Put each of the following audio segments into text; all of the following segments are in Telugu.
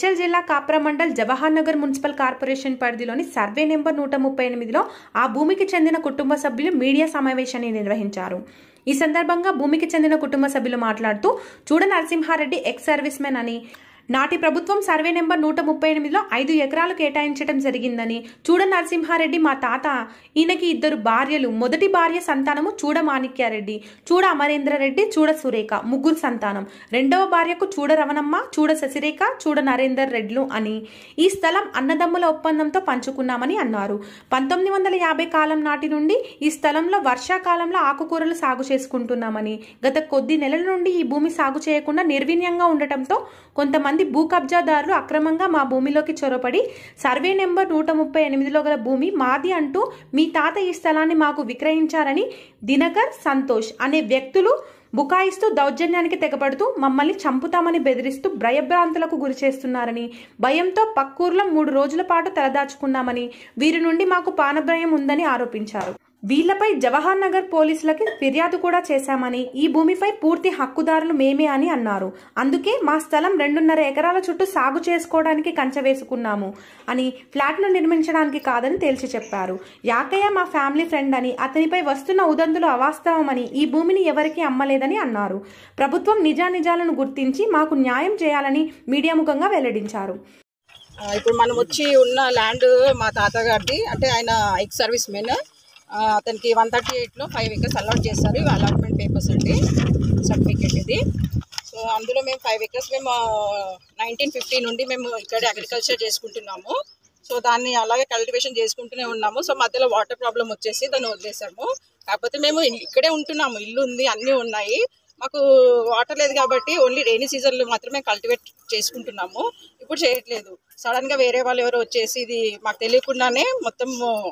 మేడ్చల్ జిల్లా కాప్రా మండల్ జవహర్ నగర్ మున్సిపల్ కార్పొరేషన్ పరిధిలోని సర్వే నెంబర్ నూట ముప్పై ఎనిమిదిలో ఆ భూమికి చెందిన కుటుంబ సభ్యులు మీడియా సమావేశాన్ని నిర్వహించారు ఈ సందర్భంగా భూమికి చెందిన కుటుంబ సభ్యులు మాట్లాడుతూ చూడ నరసింహారెడ్డి ఎక్స్ సర్వీస్ మెన్ అని నాటి ప్రభుత్వం సర్వే నెంబర్ నూట ముప్పై ఎనిమిదిలో ఐదు ఎకరాలు కేటాయించడం జరిగిందని చూడ నరసింహారెడ్డి మా తాత ఈయనకి ఇద్దరు భార్యలు మొదటి భార్య సంతానము చూడ మాణిక్యారెడ్డి చూడ అమరేంద్రరెడ్డి చూడ సురేఖ ముగ్గురు సంతానం రెండవ భార్యకు చూడ రవణమ్మ చూడ శశిరేఖ చూడ నరేందర్ రెడ్లు అని ఈ స్థలం అన్నదమ్ముల ఒప్పందంతో పంచుకున్నామని అన్నారు పంతొమ్మిది వందల యాభై కాలం నాటి నుండి ఈ స్థలంలో వర్షాకాలంలో ఆకుకూరలు సాగు చేసుకుంటున్నామని గత కొద్ది నెలల నుండి ఈ భూమి సాగు చేయకుండా నిర్వీణ్యంగా ఉండటంతో కొంతమంది భూ కబ్జాదారులు అక్రమంగా మా భూమిలోకి చొరబడి సర్వే నెంబర్ నూట ముప్పై ఎనిమిదిలో గల భూమి మాది అంటూ మీ తాత ఈ స్థలాన్ని మాకు విక్రయించారని దినకర్ సంతోష్ అనే వ్యక్తులు బుకాయిస్తూ దౌర్జన్యానికి తెగబడుతూ మమ్మల్ని చంపుతామని బెదిరిస్తూ భయభ్రాంతులకు గురి చేస్తున్నారని భయంతో పక్కూర్లో మూడు రోజుల పాటు తలదాచుకున్నామని వీరి నుండి మాకు పానభయం ఉందని ఆరోపించారు వీళ్లపై జవహర్ నగర్ పోలీసులకి ఫిర్యాదు కూడా చేశామని ఈ భూమిపై పూర్తి హక్కుదారులు మేమే అని అన్నారు అందుకే మా స్థలం రెండున్నర ఎకరాల చుట్టూ సాగు చేసుకోవడానికి కంచె వేసుకున్నాము అని ఫ్లాట్ను నిర్మించడానికి కాదని తేల్చి చెప్పారు యాకయ్య మా ఫ్యామిలీ ఫ్రెండ్ అని అతనిపై వస్తున్న ఉదంతులు అవాస్తవమని ఈ భూమిని ఎవరికీ అమ్మలేదని అన్నారు ప్రభుత్వం నిజానిజాలను గుర్తించి మాకు న్యాయం చేయాలని మీడియా ముఖంగా వెల్లడించారు ఆ, ఇప్పుడు మనం వచ్చి ఉన్న ల్యాండ్ మా తాతగారిది అంటే ఆయన ఎక్స్ సర్వీస్ మెన్ అతనికి వన్ థర్టీ ఎయిట్లో ఫైవ్ ఎకర్స్ అలాట్ చేస్తారు ఇవి అలాట్మెంట్ పేపర్స్ అండి సర్టిఫికేట్ ఇది సో అందులో మేము ఫైవ్ ఎకర్స్ మేము నైన్టీన్ ఫిఫ్టీ నుండి మేము ఇక్కడ అగ్రికల్చర్ చేసుకుంటున్నాము సో దాన్ని అలాగే కల్టివేషన్ చేసుకుంటూనే ఉన్నాము సో మధ్యలో వాటర్ ప్రాబ్లం వచ్చేసి దాన్ని వదిలేసాము కాకపోతే మేము ఇల్- ఇక్కడే ఉంటున్నాము ఇల్లు ఉంది అన్నీ ఉన్నాయి మాకు వాటర్ లేదు కాబట్టి ఓన్లీ రైనీ సీజన్లో మాత్రమే కల్టివేట్ చేసుకుంటున్నాము ఇప్పుడు చేయట్లేదు సడన్గా వేరే వాళ్ళు ఎవరో వచ్చేసి ఇది మాకు తెలియకుండానే మొత్తం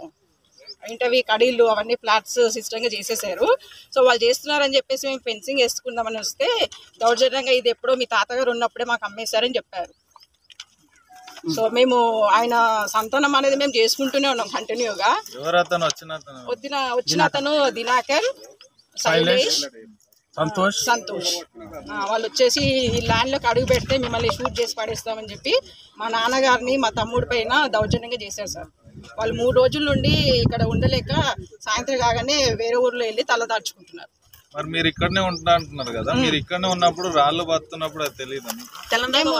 ఇంటర్వ్యూ కడీలు అవన్నీ ఫ్లాట్స్ సిస్టంగా చేసేసారు సో వాళ్ళు చేస్తున్నారని చెప్పేసి మేము ఫెన్సింగ్ వేసుకుందామని వస్తే దౌర్జన్యంగా ఇది ఎప్పుడో మీ తాతగారు ఉన్నప్పుడే మాకు అమ్మేశారని చెప్పారు సో మేము ఆయన సంతానం అనేది మేము చేసుకుంటూనే ఉన్నాం కంటిన్యూగా ఎవరు అతను వచ్చిన అతను వద్దిన వచ్చిన అతను దినాకర్ శైలేష్ సంతోష్ సంతోష్ ఆ, వాళ్ళు వచ్చేసి ఈ ల్యాండ్లోకి అడుగు పెడితే మిమ్మల్ని షూట్ చేసి పడేస్తామని చెప్పి మా నాన్నగారిని మా తమ్ముడి పైన దౌర్జన్యంగా చేశారు సార్ వాళ్ళు మూడు రోజుల నుండి ఇక్కడ ఉండలేక సాయంత్రం కాగానే వేరే ఊర్లో వెళ్ళి తలదాచుకుంటున్నారు మరి మీరు ఇక్కడనే ఉంటా అంటున్నారు కదా మీరు ఇక్కడనే ఉన్నప్పుడు రాళ్ళు బతున్నప్పుడు అది తెలియదు మేము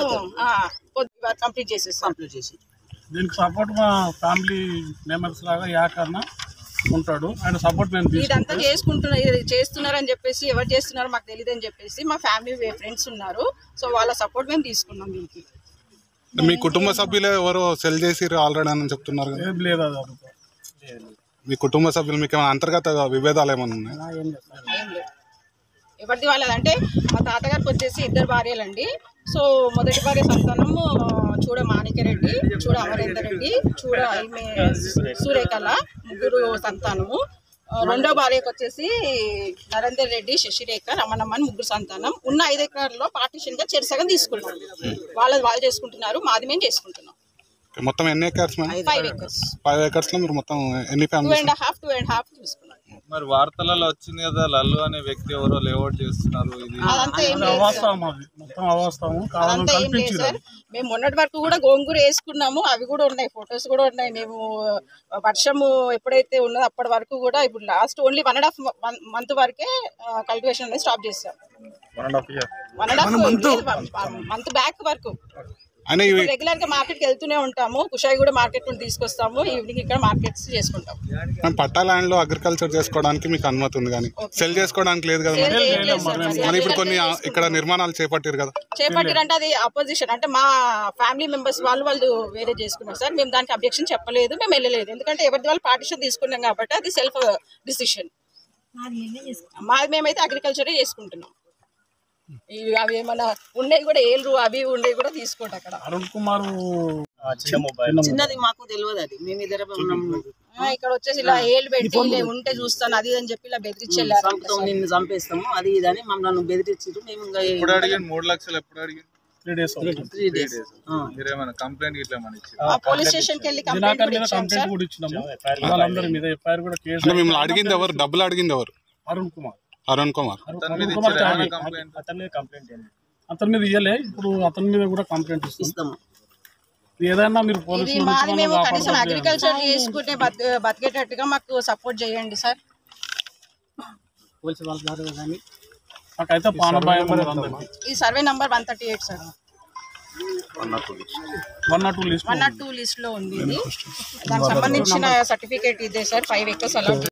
కంప్లీట్ చేసేస్తాం కంప్లీట్ చేసి దీనికి సపోర్ట్ మా ఫ్యామిలీ మెంబర్స్ లాగా యాకర్న ఉంటాడు ఆయన సపోర్ట్ మేము ఇదంతా తీసుకుంటాం చేసుకుంటున్న ఇది చేస్తున్నారని చెప్పేసి ఎవరు చేస్తున్నారో మాకు తెలియదు అని చెప్పేసి మా ఫ్యామిలీ ఫ్రెండ్స్ ఉన్నారు సో వాళ్ళ సపోర్ట్ మేము తీసుకున్నాం దీనికి మీ కుటుంబ సభ్యులు ఎవరో సెల్ చేసి ఆల్రెడీ అని చెప్తున్నారు కదా ఏం లేదు అది అడుగు మీ కుటుంబ సభ్యులు మీకు ఏమైనా అంతర్గత విభేదాలు ఏమైనా ఉన్నాయి ఏం లేదు ఎవరిది వాళ్ళది అంటే మా తాతగారికి వచ్చేసి ఇద్దరు భార్యలండి సో మొదటి భార్య సంతానము చూడ మాణిక్యరెడ్డి చూడ అమరేందర్ రెడ్డి చూడ ఈమె సూర్యకళ ముగ్గురు సంతానము ఆ, రెండో భార్యకు వచ్చేసి నరేందర్ రెడ్డి శశిరేఖ రమణమ్మ అని ముగ్గురు సంతానం ఉన్న ఐదు ఎకరాల్లో పార్టీషన్ గా చెరసగం తీసుకున్నాం వాళ్ళది వాళ్ళు చేసుకుంటున్నారు మాది మేము చేసుకుంటున్నాం మొత్తం ఎన్ని acres five acres five acres లో మీరు మొత్తం ఎన్ని two families and half two and half తీసుకున్నాం మరి వార్తలలో వచ్చింది కదా లల్లు అనే వ్యక్తి ఎవరో లేఅవుట్ చేస్తున్నారు ఇది అదంతా ఏం అది లేదు సార్. అవాస్తవం అది మొత్తం అవాస్తవం కావాలని అదంతా ఏం లేదు కల్పించారు సార్ మేము మొన్నటి వరకు కూడా గోంగూర వేసుకున్నాము అవి కూడా ఉన్నాయి ఫొటోస్ కూడా ఉన్నాయి మేము వర్షము ఎప్పుడైతే ఉన్నదో అప్పటి వరకు కూడా ఇప్పుడు last only one and half month వరకే కల్టివేషన్ అనేది స్టాప్ చేస్తాం one and half year one and half month back వరకు అయినా ఇవి రెగ్యులర్ గా మార్కెట్కి వెళ్తూనే ఉంటాము కుషాయి కూడా మార్కెట్ నుండి తీసుకొస్తాము ఈవినింగ్ ఇక్కడ మార్కెట్స్ చేసుకుంటాం మేము పట్టా ల్యాండ్ లో అగ్రికల్చర్ చేసుకోవడానికి మీకు అనుమతి ఉంది కానీ సెల్ చేసుకోవడానికి లేదు కదా మరి. ఏం లేదు సార్ మరి. మరి ఇప్పుడు కొన్ని ఆ, ఇక్కడ నిర్మాణాలు చేపట్టారు కదా చేపట్టారంటే అది అపోజిషన్ అంటే మా ఫ్యామిలీ మెంబర్స్ వాళ్ళు వాళ్ళు వేరే చేసుకున్నారు సార్ మేము దానికి అబ్జెక్షన్ చెప్పలేదు మేము వెళ్ళలేదు ఎందుకంటే ఎవరిది వాళ్ళు పార్టిషన్ తీసుకున్నాం కాబట్టి అది సెల్ఫ్ డిసిషన్ మాది మేమైతే అగ్రికల్చరే చేసుకుంటున్నాం ఇవి అవి ఏమన్నా ఉన్నాయి కూడా ఏళ్ళు అవి ఇవి ఉన్నాయి కూడా తీసుకోండి అక్కడ అరుణ్ కుమార్ చిన్నది మాకు తెలియదు అది మేము ఇద్దరం ఉన్నాము ఆ, ఇక్కడ వచ్చేసి ఇలా ఏళ్ళు పెట్టి ఇలా ఉంటే చూస్తాను అది ఇది అని చెప్పి ఇలా బెదిరించి వెళ్ళారు చంపుతాం నిన్ను చంపేస్తాము అది ఇది అని మమ్మల్ని బెదిరించారు మేము ఇంకా ఎప్పుడు అడిగాను మూడు లక్షలు ఎప్పుడు అడిగాను త్రీ డేస్ త్రీ డేస్ మీరేమైనా కంప్లైంట్ ఇట్లా ఏమైనా ఇచ్చారు ఆ పోలీస్ స్టేషన్ కి వెళ్ళి కంప్లైంట్ దినాకర్ కూడా మీద ఇచ్చాం కంప్లైంట్ సార్ కూడా ఇచ్చినాము వాళ్ళందరి మీద ఎఫ్ఐఆర్ కూడా కేసు అంటే మిమ్మల్ని అడిగింది ఎవరు డబ్బులు అడిగింది ఎవరు అరుణ్ కుమార్ అరుణ్ కుమార్ అతని మీద అరుణ్ కుమార్ ఇచ్చారు త్యాగి. కంప్లైంట్ అతని మీద కంప్లైంట్ అతని మీద ఇయ్యలే ఇప్పుడు అతని మీద కూడా కంప్లైంట్ ఇస్తాం ఇస్తాము ఏదైనా మీరు ఇది పోలీసులు మాది మేము కనీసం కాపాడుకోవాలి. అగ్రికల్చర్ చేసుకుంటే బత్- బతికేటట్టుగా మాకు సపోర్ట్ చేయండి సార్ నాకైతే పానభాయం ఉన్నది అందరికీ. ఈ survey number one thirty eight sir one not two list one not two list లో ఉంది ఇది దానికి సంబంధించిన సర్టిఫికేట్ ఇదే సార్ ఫైవ్ ఎకర్స్ అలౌట్